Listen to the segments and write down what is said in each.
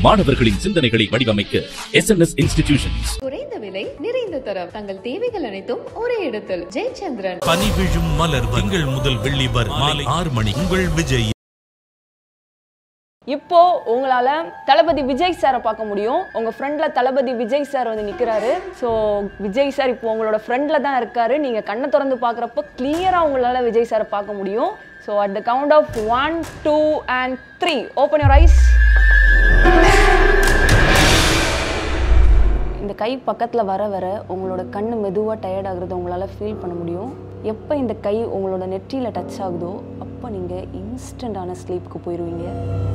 மாணவர்களின் சிந்தனைகளை வடிவமைக்க எஸ் என் எஸ் இன்ஸ்டிடியூஷன்ஸ் குறைந்த விலை நிறைந்த தரம் தங்கள் தேவைகள் அனைத்தும் ஒரே இடத்தில் ஜெயச்சந்திரன் பனி விழும் மலர் திங்கள் முதல் வெள்ளி வரை மாலை ஆறு மணி உங்கள் விஜய் இப்போ உங்களால தளபதி விஜய் சாரை பார்க்க முடியும் உங்க ஃப்ரெண்ட்ல தளபதி விஜய் சார் வந்து நிக்கிறாரு ஸோ விஜய் சார் இப்போ உங்களோட ஃப்ரெண்ட்ல தான் இருக்காரு நீங்க கண்ணை திறந்து பார்க்குறப்போ கிளியரா உங்களால விஜய் சாரை பார்க்க முடியும் so at the count of one two and three open your eyes இந்த கை பக்கத்தில் வர வர உங்களோட கண்ணு மெதுவாக டயர்ட் ஆகுறத உங்களால் ஃபீல் பண்ண முடியும் எப்போ இந்த கை உங்களோட நெற்றியில் டச் ஆகுதோ அப்போ நீங்கள் இன்ஸ்டண்ட்டான ஸ்லீப்புக்கு போயிடுவீங்க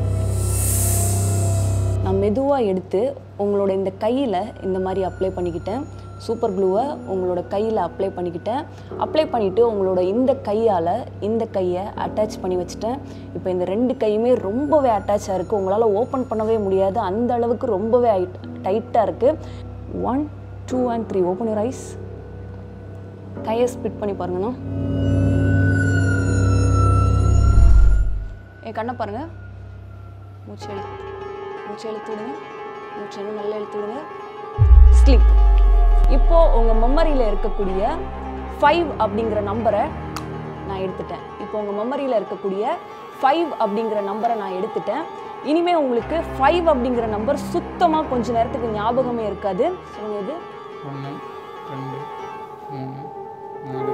நான் மெதுவாக எடுத்து உங்களோட இந்த கையில் இந்த மாதிரி அப்ளை பண்ணிக்கிட்டேன் சூப்பர் க்ளூவை உங்களோட கையில் அப்ளை பண்ணிக்கிட்டேன் அப்ளை பண்ணிவிட்டு உங்களோட இந்த கையால் இந்த கையை அட்டாச் பண்ணி வச்சுட்டேன் இப்போ இந்த ரெண்டு கையுமே ரொம்பவே அட்டாச்சாக இருக்குது உங்களால் ஓப்பன் பண்ணவே முடியாது அந்த அளவுக்கு ரொம்பவே டைட்டாக இருக்குது one two and three open your eyes கையை ஸ்பிட் பண்ணி பாருங்கண்ணா என் கண்ணை பாருங்கள் மூச்சு எழு மூச்சு இழுத்து விடுங்க மூச்சு இன்னும் நல்லா இழுத்து விடுங்க ஸ்லீப் இப்போ உங்க மெமரியில் இருக்கக்கூடிய ஃபைவ் அப்படிங்கிற நம்பரை நான் எடுத்துட்டேன் இப்போ உங்க மெமரியில் இருக்கக்கூடிய ஃபைவ் அப்படிங்கிற நம்பரை நான் எடுத்துட்டேன் இனிமே உங்களுக்கு ஃபைவ் அப்படிங்கிற நம்பர் சுத்தமாக கொஞ்ச நேரத்துக்கு ஞாபகமே இருக்காது சொல்லுங்க இது ஒன்று ரெண்டு மூணு நாலு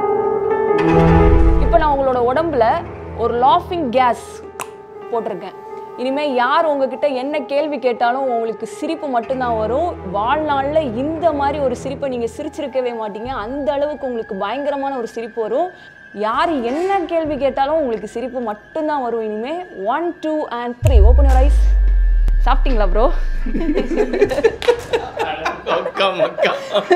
இப்போ நான் உங்களோட உடம்புல ஒரு லாஃபிங் கேஸ் போட்டிருக்கேன் இனிமே யார் உங்ககிட்ட என்ன கேள்வி கேட்டாலும் உங்களுக்கு சிரிப்பு மட்டும்தான் வரும் வாழ்நாளில் இந்த மாதிரி ஒரு சிரிப்பை நீங்கள் சிரிச்சிருக்கவே மாட்டீங்க அந்த அளவுக்கு உங்களுக்கு பயங்கரமான ஒரு சிரிப்பு வரும் யார் என்ன கேள்வி கேட்டாலும் உங்களுக்கு சிரிப்பு மட்டும்தான் வரும் இனிமே one two and three open your eyes சாப்பிட்டீங்களா ப்ரோ மக்கா மக்கா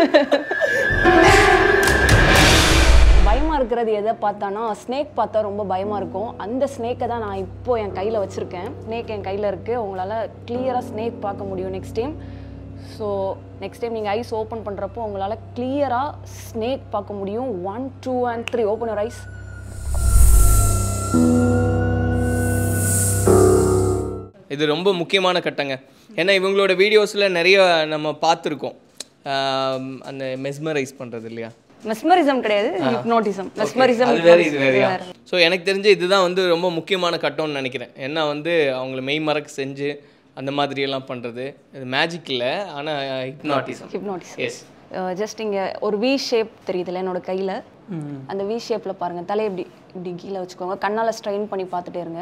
பயமாக இருக்கிறது எதை பார்த்தானா ஸ்னேக் பார்த்தா ரொம்ப பயமாக இருக்கும் அந்த ஸ்னேக்கை தான் நான் இப்போ என் கையில் வச்சுருக்கேன் ஸ்னேக் என் கையில் இருக்குது உங்களால் கிளியராக ஸ்னேக் பார்க்க முடியும் next time so next time நீங்கள் ஐஸ் ஓப்பன் பண்ணுறப்போ உங்களால் கிளியராக ஸ்னேக் பார்க்க முடியும் one two and three open your eyes இது ரொம்ப முக்கியமான கட்டங்க ஏன்னா இவங்களோட வீடியோஸில் நிறைய நம்ம பார்த்துருக்கோம் ஆம், அந்த மெஸ்மரைஸ் பண்ணுறது இல்லையா மெஸ்மரிசம் கிடையாது ஹிப்னோட்டிசம் மெஸ்மரிசம் அது வேற இது வேறையா ஸோ எனக்கு தெரிஞ்சு இதுதான் வந்து ரொம்ப முக்கியமான கட்டம்னு நினைக்கிறேன் ஏன்னா வந்து அவங்கள மெய் மறக்க செஞ்சு அந்த மாதிரி எல்லாம் பண்ணுறது இது மேஜிக் இல்லை ஆனால் ஹிப்னாட்டிசம் ஹிப்னோட்டிசம் எஸ் ஜஸ்ட் இங்கே ஒரு வி ஷேப் தெரியுதுல்ல என்னோட கையில் அந்த வி ஷேப்பில் பாருங்கள் தலையை இப்படி இப்படி கீழே வச்சுக்கோங்க கண்ணால் ஸ்ட்ரெயின் பண்ணி பார்த்துட்டே இருங்க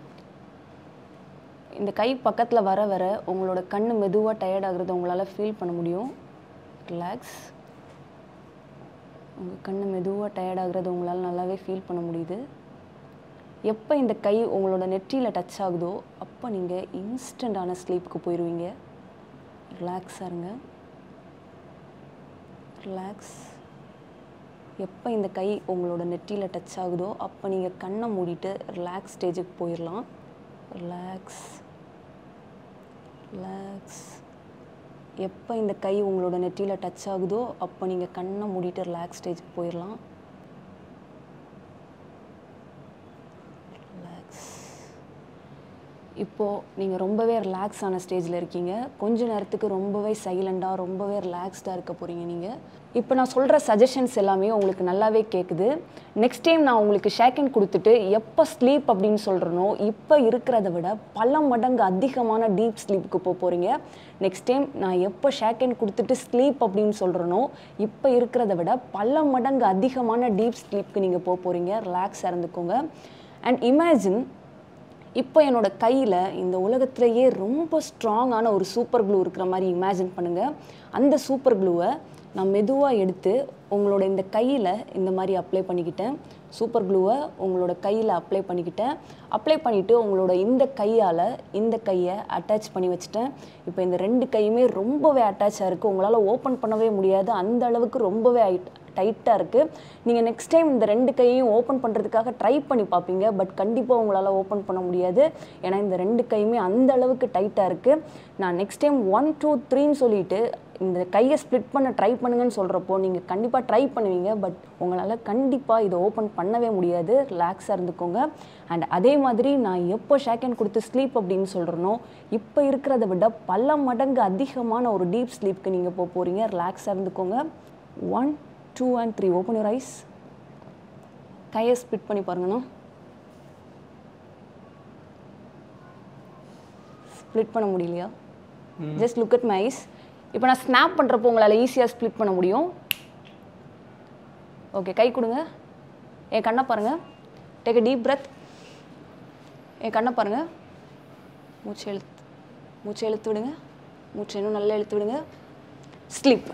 இந்த கை பக்கத்தில் வர வர உங்களோட கண்ணு மெதுவாக டயர்ட் ஆகுறத உங்களால் ஃபீல் பண்ண முடியும் ரிலாக்ஸ் உங்கள் கண்ணு மெதுவாக டயர்ட் ஆகுறது உங்களால் நல்லாவே ஃபீல் பண்ண முடியுது எப்போ இந்த கை உங்களோட நெற்றியில் டச் ஆகுதோ அப்போ நீங்கள் இன்ஸ்டண்ட்டான ஸ்லீப்புக்கு போயிடுவீங்க ரிலாக்ஸாக இருங்க ரிலாக்ஸ் எப்போ இந்த கை உங்களோட நெற்றியில் டச் ஆகுதோ அப்போ நீங்கள் கண்ணை மூடிட்டு ரிலாக்ஸ் ஸ்டேஜுக்கு போயிடலாம் ரிலாக்ஸ் ரிலாக்ஸ் எப்போ இந்த கை உங்களோட நெற்றியில் டச் ஆகுதோ அப்போ நீங்கள் கண்ணை மூடிட்டு ரிலாக்ஸ் ஸ்டேஜுக்கு போயிடலாம் ரிலாக்ஸ் இப்போது நீங்கள் ரொம்பவே ரிலாக்ஸ் ஆன ஸ்டேஜில் இருக்கீங்க கொஞ்ச நேரத்துக்கு ரொம்பவே சைலண்டாக ரொம்பவே ரிலாக்ஸ்டாக இருக்க போகிறீங்க நீங்கள் இப்போ நான் சொல்கிற சஜஷன்ஸ் எல்லாமே உங்களுக்கு நல்லாவே கேட்குது நெக்ஸ்ட் டைம் நான் உங்களுக்கு ஷேக்கன் கொடுத்துட்டு எப்போ ஸ்லீப் அப்படின்னு சொல்கிறனோ இப்போ இருக்கிறத விட பல மடங்கு அதிகமான டீப் ஸ்லீப்புக்கு போக போகிறீங்க நெக்ஸ்ட் டைம் நான் எப்போ ஷேக்கன் கொடுத்துட்டு ஸ்லீப் அப்படின்னு சொல்கிறனோ இப்போ இருக்கிறத விட பல மடங்கு அதிகமான டீப் ஸ்லீப்க்கு நீங்கள் போக போகிறீங்க ரிலாக்ஸாக இருந்துக்கோங்க அண்ட் இமேஜின் இப்போ என்னோட கையில் இந்த உலகத்திலேயே ரொம்ப ஸ்ட்ராங்கான ஒரு சூப்பர் க்ளூ இருக்கிற மாதிரி இமேஜின் பண்ணுங்கள் அந்த சூப்பர் க்ளூவை நான் மெதுவாக எடுத்து உங்களோட இந்த கையில் இந்த மாதிரி அப்ளை பண்ணிக்கிட்டேன் சூப்பர் க்ளூவை உங்களோட கையில் அப்ளை பண்ணிக்கிட்டேன் அப்ளை பண்ணிவிட்டு உங்களோட இந்த கையால் இந்த கையை அட்டாச் பண்ணி வச்சுட்டேன் இப்போ இந்த ரெண்டு கையுமே ரொம்பவே அட்டாச்சாக இருக்குது உங்களால் ஓப்பன் பண்ணவே முடியாது அந்த அளவுக்கு ரொம்பவே டைட்டாக இருக்குது நீங்கள் நெக்ஸ்ட் டைம் இந்த ரெண்டு கையையும் ஓப்பன் பண்ணுறதுக்காக ட்ரை பண்ணி பார்ப்பீங்க பட் கண்டிப்பாக உங்களால் ஓப்பன் பண்ண முடியாது ஏன்னா இந்த ரெண்டு கையுமே அந்த அளவுக்கு டைட்டாக இருக்குது நான் நெக்ஸ்ட் டைம் ஒன் டூ த்ரீன்னு சொல்லிட்டு இந்த கையை ஸ்ப்ளிட் பண்ண ட்ரை பண்ணுங்கன்னு சொல்கிறப்போ நீங்கள் கண்டிப்பாக ட்ரை பண்ணுவீங்க பட் உங்களால் கண்டிப்பாக இதை ஓப்பன் பண்ணவே முடியாது ரிலாக்ஸாக இருந்துக்கோங்க அண்ட் அதே மாதிரி நான் எப்போ ஷேக்கன் கொடுத்து ஸ்லீப் அப்படின்னு சொல்கிறனோ இப்போ இருக்கிறத விட பல மடங்கு அதிகமான ஒரு டீப் ஸ்லீப்க்கு நீங்கள் போக போகிறீங்க ரிலாக்ஸாக இருந்துக்கோங்க one two and three open your eyes கையை ஸ்ப்ளிட் பண்ணி பாருங்கண்ணா ஸ்ப்ளிட் பண்ண முடியலையா just look at my eyes இப்போ நான் ஸ்னாப் பண்ணுறப்போ உங்களால் ஈஸியாக ஸ்ப்ளிட் பண்ண முடியும் ஓகே கை கொடுங்க என் கண்ணை பாருங்கள் டேக் a டீப் breath என் கண்ணை பாருங்கள் மூச்சு இழுத்து மூச்சு இழுத்து விடுங்க மூச்சு இன்னும் நல்லா இழுத்து விடுங்க ஸ்லீப்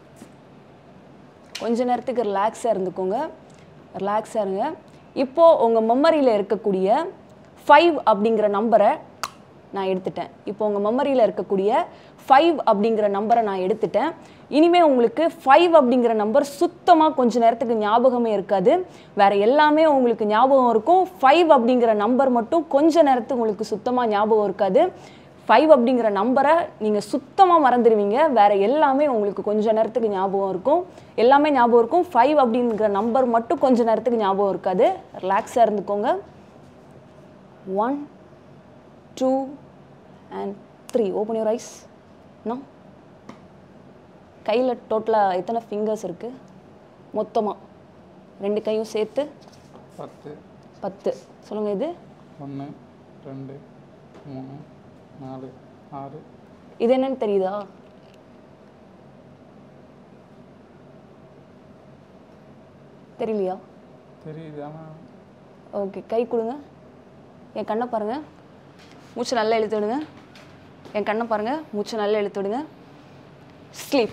கொஞ்ச நேரத்துக்கு ரிலாக்ஸாக இருந்துக்கோங்க ரிலாக்ஸாக இருங்க இப்போது உங்கள் மெமரியில் இருக்கக்கூடிய ஃபைவ் அப்படிங்கிற நம்பரை நான் எடுத்துட்டேன் இப்போ உங்கள் மெமரியில் இருக்கக்கூடிய ஃபைவ் அப்படிங்கிற நம்பரை நான் எடுத்துட்டேன் இனிமேல் உங்களுக்கு ஃபைவ் அப்படிங்கிற நம்பர் சுத்தமாக கொஞ்ச நேரத்துக்கு ஞாபகமே இருக்காது வேறு எல்லாமே உங்களுக்கு ஞாபகம் இருக்கும் ஃபைவ் அப்படிங்கிற நம்பர் மட்டும் கொஞ்ச நேரத்துக்கு உங்களுக்கு சுத்தமாக ஞாபகம் இருக்காது ஃபைவ் அப்படிங்கிற நம்பரை நீங்கள் சுத்தமாக மறந்துடுவீங்க வேறு எல்லாமே உங்களுக்கு கொஞ்ச நேரத்துக்கு ஞாபகம் இருக்கும் எல்லாமே ஞாபகம் இருக்கும் ஃபைவ் அப்படிங்கிற நம்பர் மட்டும் கொஞ்ச நேரத்துக்கு ஞாபகம் இருக்காது ரிலாக்ஸாக இருந்துக்கோங்க one two and three open your eyes no கையில் டோட்டலாக எத்தனை ஃபிங்கர்ஸ் இருக்குது மொத்தமாக ரெண்டு கையும் சேர்த்து பத்து பத்து சொல்லுங்கள் இது ஒன்று ரெண்டு மூணு நாலு ஆறு இது என்னன்னு தெரியுதா தெரியலையா தெரியுது ஆனால் ஓகே கை கொடுங்க என் கண்ணை பாருங்க மூச்சை நல்லா இழுத்து விடுங்க என் கண்ணை பாருங்க மூச்சை நல்லா இழுத்து விடுங்க ஸ்லீப்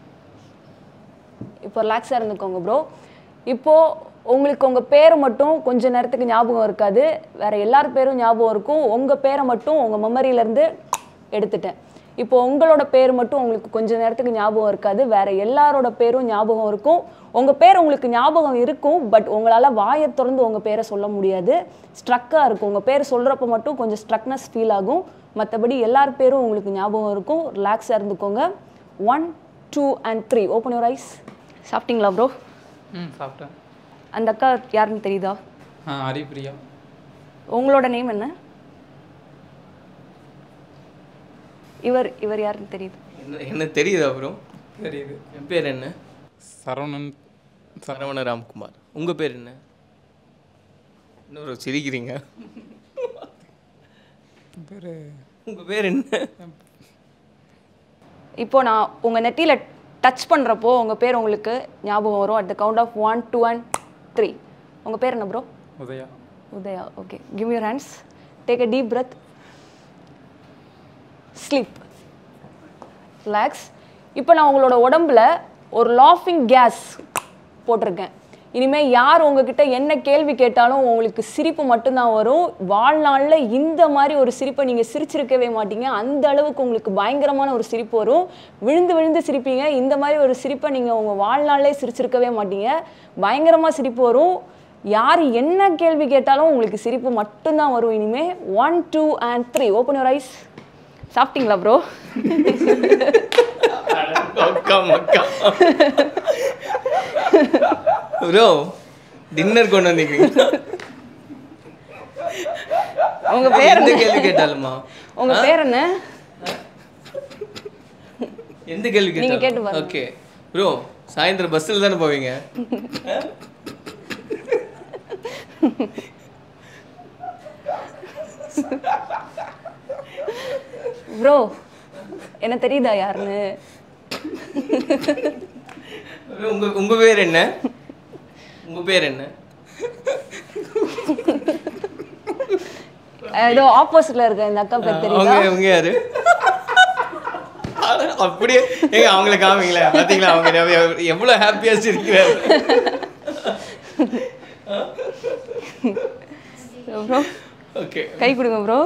இப்போ ரிலாக்ஸாக இருந்துக்கோங்க ப்ரோ இப்போது உங்களுக்கு உங்கள் பேரை மட்டும் கொஞ்ச நேரத்துக்கு ஞாபகம் இருக்காது வேறு எல்லார் பேரும் ஞாபகம் இருக்கும் உங்கள் பேரை மட்டும் உங்கள் மெமரியிலேருந்து எடுத்துட்டேன் இப்போ உங்களோட பேர் மட்டும் உங்களுக்கு கொஞ்ச நேரத்துக்கு ஞாபகம் இருக்காது வேற எல்லாரோட பேரும் ஞாபகம் இருக்கும் உங்கள் பேர் உங்களுக்கு ஞாபகம் இருக்கும் பட் உங்களால் வாயை திறந்து உங்கள் பேரை சொல்ல முடியாது ஸ்ட்ரக்காக இருக்கும் உங்கள் பேர் சொல்கிறப்ப மட்டும் கொஞ்சம் ஸ்ட்ரக்னஸ் ஃபீல் ஆகும் மற்றபடி எல்லார் பேரும் உங்களுக்கு ஞாபகம் இருக்கும் ரிலாக்ஸாக இருந்துக்கோங்க one two and three open your eyes சாப்பிட்டீங்களா ப்ரோ ம் சாப்பிட்டேன் அந்த அக்கா யாருன்னு தெரியுதா ஆ ஹரிப்ரியா உங்களோட நேம் என்ன இவர் இவர் யாருன்னு தெரியுது என்ன என்ன தெரியுதா அப்புறம் தெரியுது என் பேர் என்ன சரவணன் சரவண ராம்குமார் உங்கள் பேர் என்ன இன்னொரு சிரிக்கிறீங்க பேர் உங்கள் பேர் என்ன இப்போ நான் உங்கள் நெத்தியில் டச் பண்ணுறப்போ உங்கள் பேர் உங்களுக்கு ஞாபகம் வரும் at the count of one two and three உங்கள் பேர் என்ன bro Udaya Udaya okay give your hands take a deep breath sleep relax இப்போ நான் உங்களோட உடம்புல ஒரு லாஃபிங் கேஸ் போட்டிருக்கேன் இனிமேல் யார் உங்ககிட்ட என்ன கேள்வி கேட்டாலும் உங்களுக்கு சிரிப்பு மட்டும்தான் வரும் வாழ்நாளில் இந்த மாதிரி ஒரு சிரிப்பை நீங்கள் சிரிச்சிருக்கவே மாட்டீங்க அந்த அளவுக்கு உங்களுக்கு பயங்கரமான ஒரு சிரிப்பு வரும் விழுந்து விழுந்து சிரிப்பீங்க இந்த மாதிரி ஒரு சிரிப்பை நீங்கள் உங்கள் வாழ்நாளிலே சிரிச்சிருக்கவே மாட்டீங்க பயங்கரமாக சிரிப்பு வரும் யார் என்ன கேள்வி கேட்டாலும் உங்களுக்கு சிரிப்பு மட்டும்தான் வரும் இனிமே one two and three open your eyes சாப்பிட்டீங்களா ப்ரோ அக்கா மக்கா ப்ரோ டின்னர் கொண்டு வந்தீங்க உங்க பேர் எந்த என்ன கேள்வி கேட்டாலுமா உங்க பேர் என்ன எந்த கேள்வி நீங்க கேட்டு கேட்டாலும் பாருங்க. ஓகே ப்ரோ சாயந்தரம் பஸ்ஸில் தானே போவீங்க ப்ரோ என்ன தெரியுதா யாருன்னு bro, உங்க உங்க பேர் என்ன உங்க பேர் என்ன ஏதோ ஆப்போசிட்ல இருக்க இந்த அக்கா பேர் தெரியுதா அவங்க அவங்க யாரு அட, அப்படியே ஏங்க அவங்கள காமிங்களேன் பாத்தீங்களா அவங்க எவ்வ- எவ்வளவு ஹாப்பியா சிரிக்கிறாரு ப்ரோ ஓகே கை கொடுங்க bro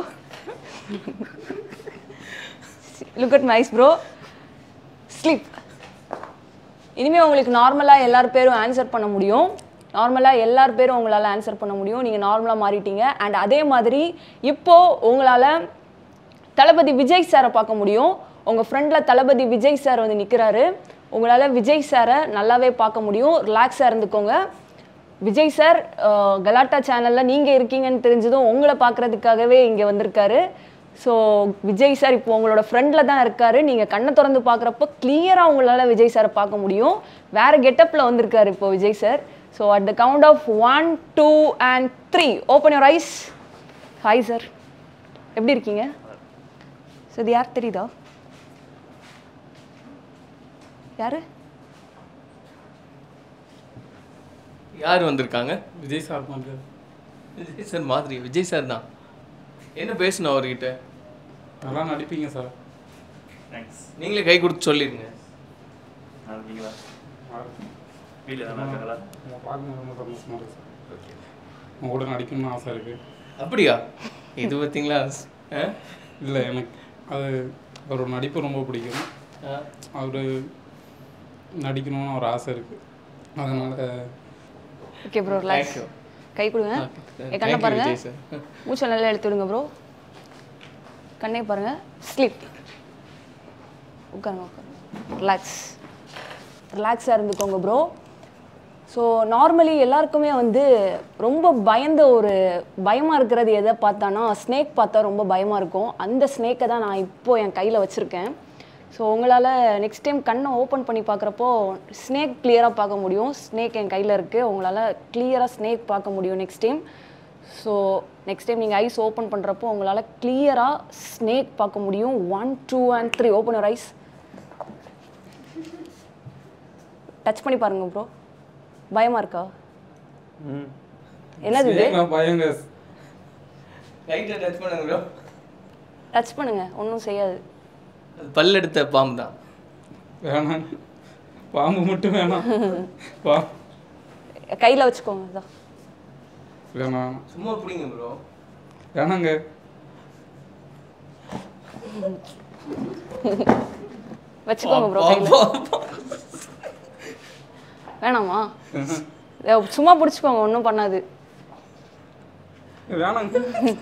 look at my eyes bro sleep இனிமேல் உங்களுக்கு நார்மலாக எல்லார் பேரும் ஆன்சர் பண்ண முடியும் நார்மலாக எல்லார் பேரும் உங்களால் ஆன்சர் பண்ண முடியும் நீங்கள் நார்மலாக மாறிட்டீங்க அண்ட் அதே மாதிரி இப்போது உங்களால் தளபதி விஜய் சாரை பார்க்க முடியும் உங்கள் ஃப்ரெண்டில் தளபதி விஜய் சார் வந்து நிற்கிறாரு உங்களால் விஜய் சாரை நல்லாவே பார்க்க முடியும் ரிலாக்ஸாக இருந்துக்கோங்க விஜய் சார் அஹ், கலாட்டா சேனலில் நீங்கள் இருக்கீங்கன்னு தெரிஞ்சதும் உங்களை பார்க்குறதுக்காகவே இங்கே வந்திருக்காரு ஸோ விஜய் சார் இப்போ உங்களோட ஃப்ரெண்டில் தான் இருக்காரு நீங்கள் கண்ணை திறந்து பார்க்குறப்ப கிளியராக உங்களால் விஜய் சாரை பார்க்க முடியும் வேறு கெட்டப்பில் வந்திருக்காரு இப்போ Vijay sir so at the count of one two and three open your eyes hi sir எப்படி இருக்கீங்க ஸோ இது யார் தெரியுதா யாரு யார் வந்திருக்காங்க விஜய் சார் பண்ணுறது விஜய் சார் மாதிரி விஜய் சார் தான் என்ன பேசணும் அவர்கிட்ட நல்லா நடிப்பீங்க சார் நீங்களே கை கொடுத்து சொல்லிடுங்க உங்களை பார்க்க ரொம்ப சந்தோஷமாக இருக்கு சார் உங்க கூட நடிக்கணும்னு ஆசை இருக்குது அப்படியா இது பார்த்தீங்களா ஆ? இல்லை எனக்கு அது அவரோட நடிப்பு ரொம்ப பிடிக்கும் ஆ. அவர் நடிக்கணும்னு ஒரு ஆசை இருக்குது அதனால் okay bro relax Thank you. கை கொடுங்க Thank என் கண்ணை you, பாருங்க விஜய் சார். மூச்சை நல்லா எடுத்து விடுங்க ப்ரோ கண்ணை பாருங்க ஸ்லீப் உட்காருங்க உட்காருங்க ரிலாக்ஸ் ரிலாக்ஸாக இருந்துக்கோங்க ப்ரோ ஸோ நார்மலி எல்லாருக்குமே வந்து ரொம்ப பயந்த ஒரு பயமாக இருக்கிறது எதை பார்த்தானா ஸ்னேக் பார்த்தா ரொம்ப பயமாக இருக்கும் அந்த ஸ்னேக்கை தான் நான் இப்போ என் கையில் வச்சுருக்கேன் ஸோ உங்களால் நெக்ஸ்ட் டைம் கண்ணை ஓப்பன் பண்ணி பார்க்குறப்போ ஸ்னேக் கிளியராக பார்க்க முடியும் ஸ்னேக் என் கையில் இருக்குது உங்களால் கிளியராக ஸ்னேக் பார்க்க முடியும் next time so next time நீங்கள் ஐஸ் ஓப்பன் பண்ணுறப்போ உங்களால் கிளியராக ஸ்னேக் பார்க்க முடியும் one two and three open your eyes touch பண்ணி பாருங்க ப்ரோ பயமா இருக்கா என்னது இது பயங்க லைட்டா டச் பண்ணுங்க bro. டச் பண்ணுங்க ஒன்றும் செய்யாது அது பல் எடுத்த பாம்பு தான் வேணாம் பாம்பு மட்டும் வேணாம் பா கையில் வச்சுக்கோங்க இதான் வேணாம் சும்மா பிடிங்க ப்ரோ வேணாங்க வச்சுக்கோங்க ப்ரோ கையில் வேணாமா இதை சும்மா பிடிச்சிக்கோங்க ஒன்றும் பண்ணாது வேணாங்க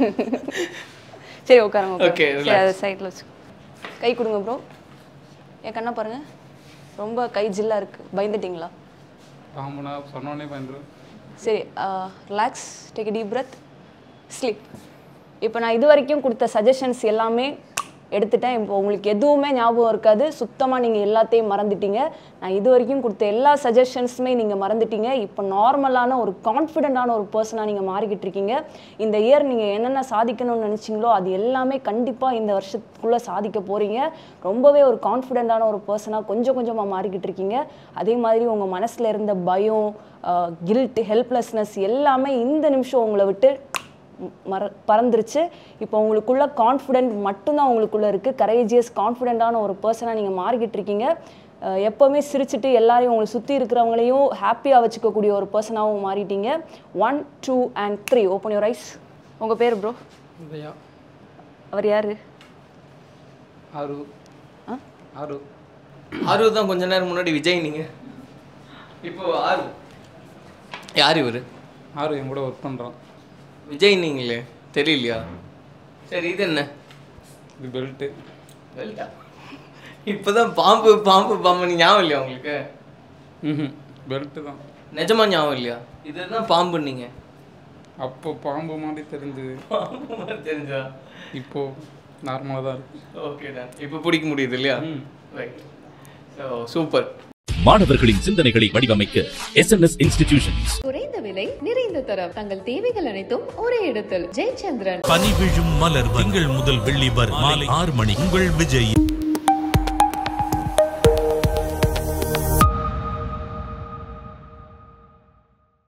சரி உட்காருங்க Okay, உட்காருங்க. சரி அதை சைடில் வச்சுக்கோ கை கொடுங்க ப்ரோ என் கண்ணை பாருங்க ரொம்ப கை ஜில்லாக இருக்குது பயந்துட்டீங்களா பாம்புனா சொன்னோடனே பயந்துரும் சரி relax take deep breath sleep இப்போ நான் இது வரைக்கும் கொடுத்த சஜஷன்ஸ் எல்லாமே எடுத்துட்டேன் இப்போ உங்களுக்கு எதுவுமே ஞாபகம் இருக்காது சுத்தமாக நீங்கள் எல்லாத்தையும் மறந்துட்டீங்க நான் இது வரைக்கும் கொடுத்த எல்லா சஜஷன்ஸுமே நீங்கள் மறந்துட்டீங்க இப்போ நார்மலான ஒரு கான்ஃபிடென்ட்டான ஒரு பர்சனாக நீங்கள் மாறிக்கிட்டு இருக்கீங்க இந்த இயர் நீங்கள் என்னென்ன சாதிக்கணும்னு நினச்சிங்களோ அது எல்லாமே கண்டிப்பாக இந்த வருஷத்துக்குள்ளே சாதிக்க போகிறீங்க ரொம்பவே ஒரு கான்ஃபிடென்ட்டான ஒரு பர்சனாக கொஞ்சம் கொஞ்சமாக மாறிக்கிட்டு இருக்கீங்க அதே மாதிரி உங்கள் மனசில் இருந்த பயம் கில்ட் ஹெல்ப்லெஸ்னஸ் எல்லாமே இந்த நிமிஷம் உங்களை விட்டு மற பறந்துருச்சு இப்போ உங்களுக்குள்ள கான்ஃபிடென்ட் மட்டும்தான் உங்களுக்குள்ள இருக்குது கரேஜியஸ் கான்ஃபிடென்ட்டான ஒரு பர்சனாக நீங்கள் மாறிக்கிட்டு இருக்கீங்க அஹ் எப்போவுமே சிரிச்சிட்டு எல்லாரையும் உங்களை சுற்றி இருக்கிறவங்களையும் ஹாப்பியாக வச்சுக்கக்கூடிய ஒரு பர்சனாகவும் மாறிட்டீங்க one two and three open your eyes உங்கள் பேர் ப்ரோ உதயா அவர் யார் ஆறு ஆ? ஆறு ஆர்வம் தான் கொஞ்ச நேரம் முன்னாடி விஜய் நீங்க இப்போ ஆறு யார் இவர் ஆறு என் கூட ஒர்க் பண்ணுறான் விஜய் நீங்களே தெரியலையா சரி இது என்ன இது பெல்ட்டு வெல்டா இப்போதான் பாம்பு பாம்பு பாம்பு ஞாபகம் இல்லையா உங்களுக்கு ம் பெல்ட்டு தான் நிஜமா ஞாபகம் இல்லையா இதுதான் பாம்பு நீங்க அப்போ பாம்பு மாதிரி தெரிஞ்சது பாம்பு மாதிரி தெரிஞ்சா இப்போ நார்மலாக தான் இருக்கு ஓகே தான் இப்போ பிடிக்க முடியுது இல்லையா ம். ரைட் ஸோ சூப்பர் மாணவர்களின் சிந்தனைகளை வடிவமைக்க எஸ்என்எஸ் இன்ஸ்டிடியூஷன்ஸ் குறைந்த விலை நிறைந்த தரம் தங்கள் தேவைகள் அனைத்தும் ஒரே இடத்தில் ஜெயச்சந்திரன் பனி விழும் மலர் திங்கள் முதல் வெள்ளி வரை மாலை ஆறு மணி உங்கள் விஜய்